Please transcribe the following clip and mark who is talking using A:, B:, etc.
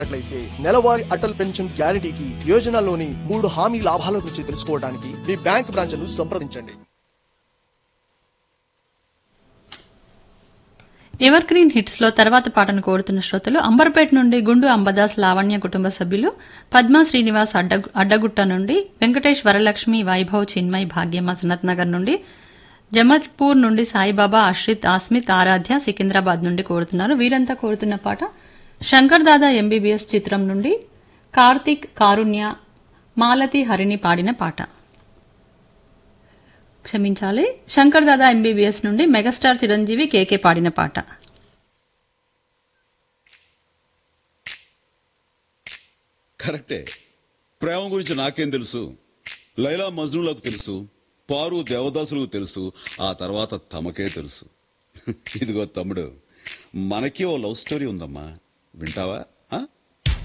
A: అయితే నెలవారీ అటల్ పెన్షన్ గ్యారంటీకి యోజనలోని మూడు హామీ లాభాల గురించి తెలుసుకోవడానికి మీ బ్యాంక్ బ్రాంచ్ను సంప్రదించండి
B: ఎవర్ గ్రీన్ హిట్స్ లో తర్వాత పాటను కోరుతున్న శ్రోతలు అంబర్పేట నుండి గుండు అంబదాస్ లావణ్య కుటుంబ సభ్యులు పద్మా శ్రీనివాస్ అడ్డ అడ్డగుట్ట నుండి వెంకటేష్ వరలక్ష్మి వైభవ్ చిన్మయ్ భాగ్యమ్మ సనత్ నగర్ నుండి జమత్పూర్ నుండి సాయిబాబా అశ్రిత్ ఆస్మిత్ ఆరాధ్య సికింద్రాబాద్ నుండి కోరుతున్నారు వీరంతా కోరుతున్న పాట శంకర్ దాదా ఎంబీబీఎస్ చిత్రం నుండి కార్తిక్ కారుణ్య మాలతి హరిని పాడిన పాట క్షమించాలి శంకర్ దాదా ఎంబీబీఎస్ నుండి మెగాస్టార్ చిరంజీవి కేకే పాడిన పాట
C: కరెక్టే ప్రేమ గురించి నాకేం తెలుసు లైలా మజ్నులకు తెలుసు పారు దేవదాసులకు తెలుసు ఆ తర్వాత తమకే తెలుసు ఇదిగో తమ్ముడు మనకి ఓ లవ్ స్టోరీ ఉందమ్మా వింటావా